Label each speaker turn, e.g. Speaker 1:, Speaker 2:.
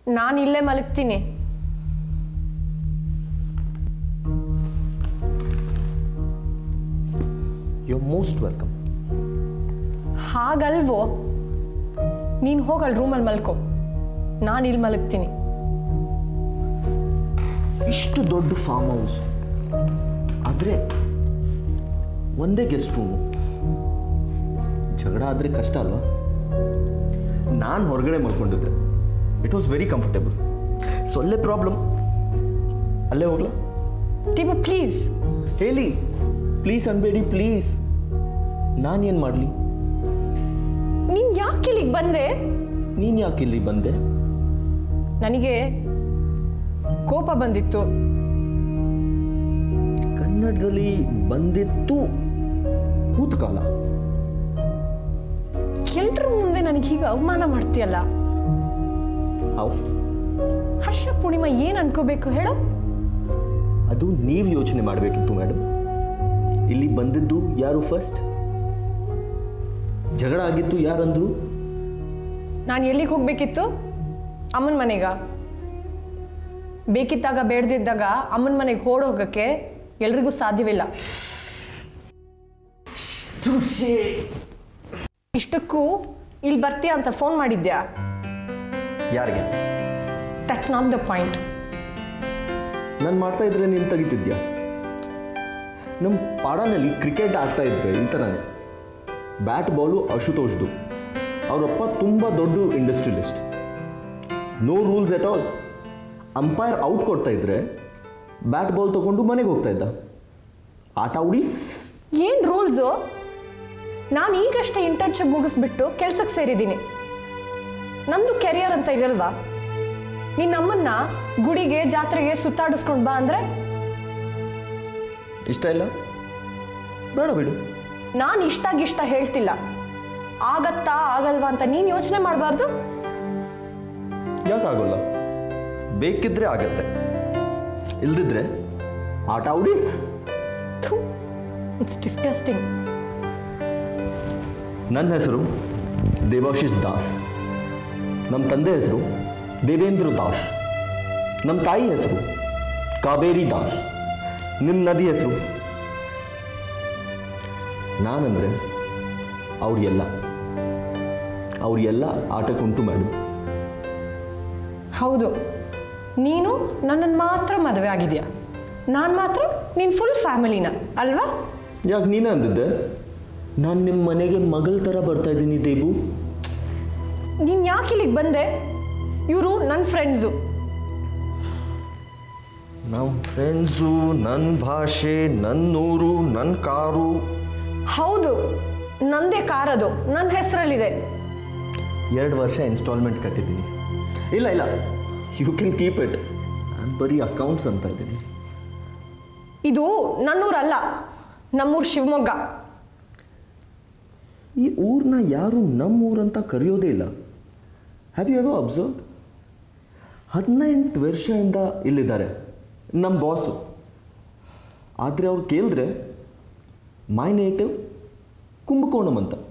Speaker 1: ನಾನು ಇಲ್ಲೇ ಮಲಗ್ತೀನಿ
Speaker 2: ಯು ಮೋಸ್ಟ್ ವೆಲ್ಕಮ್
Speaker 1: ಹಾಗಲ್ವೋ ನೀನು ಹೋಗಲ್ ರೂಮಲ್ಲಿ ಮಲ್ಕೋ ನಾನು ಇಲ್ಲಿ ಮಲಗ್ತೀನಿ
Speaker 2: ಇಷ್ಟು ದೊಡ್ಡ ಫಾರ್ಮ್ ಹೌಸ್ ಆದರೆ ಒಂದೇ ಗೆಸ್ಟ್ ರೂಮು ಜಗಳ ಆದರೆ ಕಷ್ಟ ಅಲ್ವಾ ನಾನು ಹೊರಗಡೆ ಮಲ್ಕೊಂಡಿದ್ದೆ ಇಟ್ ವಾಸ್ ವೆರಿ ಕಂಫರ್ಟೇಬಲ್ ಸೊಲ್ಲೆ ಪ್ರಾಬ್ಲಮ್ ಅಲ್ಲೇ ಹೋಗ್ಲಾ
Speaker 1: ಟಿಬು ಪ್ಲೀಸ್
Speaker 2: ಹೇಳಿ ಪ್ಲೀಸ್ ಅನ್ಬೇಡಿ ಪ್ಲೀಸ್ ನಾನೇನು ಮಾಡಲಿ
Speaker 1: ನೀನು ಯಾಕೆ ಇಲ್ಲಿಗೆ ಬಂದೆ
Speaker 2: ನೀನು ಯಾಕೆ ಇಲ್ಲಿ ಬಂದೆ
Speaker 1: ನನಗೆ ಕೋಪ ಬಂದಿತ್ತು
Speaker 2: ಕನ್ನಡದಲ್ಲಿ ಬಂದಿತ್ತು ಭೂತಕಾಲ
Speaker 1: ಎಲ್ರ ಮುಂದೆ ನನಗೆ ಹೀಗೆ ಅವಮಾನ ಮಾಡ್ತೀಯಲ್ಲ
Speaker 2: ಹೌ
Speaker 1: ಹರ್ಷ ಪೂರ್ಣಿಮಾ ಏನು ಅನ್ಕೋಬೇಕು ಹೇಳು
Speaker 2: ಅದು ನೀವು ಯೋಚನೆ ಮಾಡಬೇಕಿತ್ತು ಮೇಡಮ್ ಇಲ್ಲಿ ಬಂದಿದ್ದು ಯಾರು ಫಸ್ಟ್ ಜಗಳ ಆಗಿತ್ತು ಯಾರಂದ್ರು
Speaker 1: ನಾನು ಎಲ್ಲಿಗೆ ಹೋಗ್ಬೇಕಿತ್ತು ಅಮ್ಮನ ಮನೆಗ ಬೇಕಿದ್ದಾಗ ಬೇಡದಿದ್ದಾಗ ಅಮ್ಮನ ಮನೆಗೆ ಓಡೋಗಕ್ಕೆ ಎಲ್ರಿಗೂ ಸಾಧ್ಯವಿಲ್ಲ ಇಷ್ಟಕ್ಕೂ ಇಲ್ಲಿ ಬರ್ತೀಯ ಅಂತ ಫೋನ್ ಮಾಡಿದ್ಯಾ
Speaker 2: ಯಾರಿಗೆ
Speaker 1: ದಟ್ಸ್ ನಾಟ್ ದ ಪಾಯಿಂಟ್
Speaker 2: ನಾನು ಮಾಡ್ತಾ ಇದ್ರೆ ನೀನು ತೆಗಿತಿದ್ಯಾ ನಮ್ಮ ಪಾಡಾನಲ್ಲಿ ಕ್ರಿಕೆಟ್ ಆಡ್ತಾ ಇದ್ರೆ ಈ ಥರನೇ ಬ್ಯಾಟ್ ಬಾಲು ಅಶುತೋಷ್ದು ಅವರಪ್ಪ ತುಂಬ ದೊಡ್ಡ industrialist no rules at all umpire out ಕೊಡ್ತಾ ಇದ್ರೆ ಬ್ಯಾಟ್ ಬಾಲ್ ತಗೊಂಡು ಮನೆಗೆ ಹೋಗ್ತಾ ಇದ್ದ ಆಟ ಉಡೀಸ್
Speaker 1: ಏನು ರೂಲ್ಸು ನಾನು ಈಗಷ್ಟೇ ಇಂಟರ್ನ್ಶಿಪ್ ಮುಗಿಸ್ಬಿಟ್ಟು ಕೆಲ್ಸಕ್ಕೆ ಸೇರಿದ್ದೀನಿ ನಂದು ಕೆರಿಯರ್ ಅಂತ ಇರಲ್ವಾ ನೀನು ನಮ್ಮನ್ನ ಗುಡಿಗೆ ಜಾತ್ರೆಗೆ ಸುತ್ತಾಡಿಸ್ಕೊಂಡು ಬಾ ಅಂದರೆ
Speaker 2: ಇಷ್ಟ ಇಲ್ಲ ಬೇಡ ಬಿಡು
Speaker 1: ನಾನು ಇಷ್ಟಾಗಿಷ್ಟ ಹೇಳ್ತಿಲ್ಲ ಆಗತ್ತಾ ಆಗಲ್ವಾ ಅಂತ ನೀನು ಯೋಚನೆ ಮಾಡಬಾರ್ದು
Speaker 2: ಯಾಕಾಗೋಲ್ಲ ಬೇಕಿದ್ರೆ ಆಗತ್ತೆ ಇಲ್ದಿದ್ರೆ ಆಟ ಉಡೀಸ್
Speaker 1: ಇಟ್ಸ್ ಡಿಸ್ಗಸ್ಟಿಂಗ್
Speaker 2: ನನ್ನ ಹೆಸರು ದೇವಾಶಿಸ್ ದಾಸ್ ನಮ್ಮ ತಂದೆ ಹೆಸರು ದೇವೇಂದ್ರ ದಾಸ್ ನಮ್ಮ ತಾಯಿ ಹೆಸರು ಕಾವೇರಿ ದಾಸ್ ನಿಮ್ಮ ನದಿ ಹೆಸರು ನಾನಂದ್ರೆ ಅವ್ರು ಎಲ್ಲ ಅವ್ರು ಎಲ್ಲ ಆಟಕ್ಕುಂಟು ಮೇಡಮ್
Speaker 1: ಹೌದು ನೀನು ನನ್ನನ್ನು ಮಾತ್ರ ಮದುವೆ ಆಗಿದೆಯಾ ನಾನು ಮಾತ್ರ ನೀನು ಫುಲ್ ಫ್ಯಾಮಿಲಿನ ಅಲ್ವಾ
Speaker 2: ಯಾಕೆ ನೀನೇ ಅಂದಿದ್ದೆ ನಾನು ನಿಮ್ಮ ಮನೆಗೆ ಮಗಳ ಥರ ಬರ್ತಾ ಇದ್ದೀನಿ ದೇವು
Speaker 1: ನೀನು ಯಾಕೆ ಇಲ್ಲಿಗೆ ಬಂದೆ ಇವರು ನನ್ನ ಫ್ರೆಂಡ್ಸು
Speaker 2: ನಮ್ಮ ಫ್ರೆಂಡ್ಸು ನನ್ನ ಭಾಷೆ ನನ್ನ ಊರು ನನ್ನ ಕಾರು
Speaker 1: ಹೌದು ನಂದೇ ಕಾರದು ನನ್ನ ಹೆಸರಲ್ಲಿದೆ
Speaker 2: ಎರಡು ವರ್ಷ ಇನ್ಸ್ಟಾಲ್ಮೆಂಟ್ ಕಟ್ಟಿದ್ದೀನಿ ಇಲ್ಲ ಇಲ್ಲ ಯು ಕ್ಯಾನ್ ಕೀಪ್ ಇಟ್ ನಾನು ಬರೀ ಅಕೌಂಟ್ಸ್ ಅಂತ ಇದ್ದೀನಿ
Speaker 1: ಇದು ನನ್ನೂರಲ್ಲ ನಮ್ಮೂರು ಶಿವಮೊಗ್ಗ
Speaker 2: ಈ ಊರನ್ನ ಯಾರು ನಮ್ಮ ಊರಂತ ಕರೆಯೋದೇ ಇಲ್ಲ ಹ್ಯಾವ್ ಯು ಎವರ್ ಅಬ್ಸರ್ವ್ ಹದಿನೆಂಟು ವರ್ಷದಿಂದ ಇಲ್ಲಿದ್ದಾರೆ ನಮ್ಮ ಬಾಸು ಆದರೆ ಅವ್ರು ಕೇಳಿದ್ರೆ ಮೈ ನೇಟಿವ್ ಕುಂಭಕೋಣಂ ಅಂತ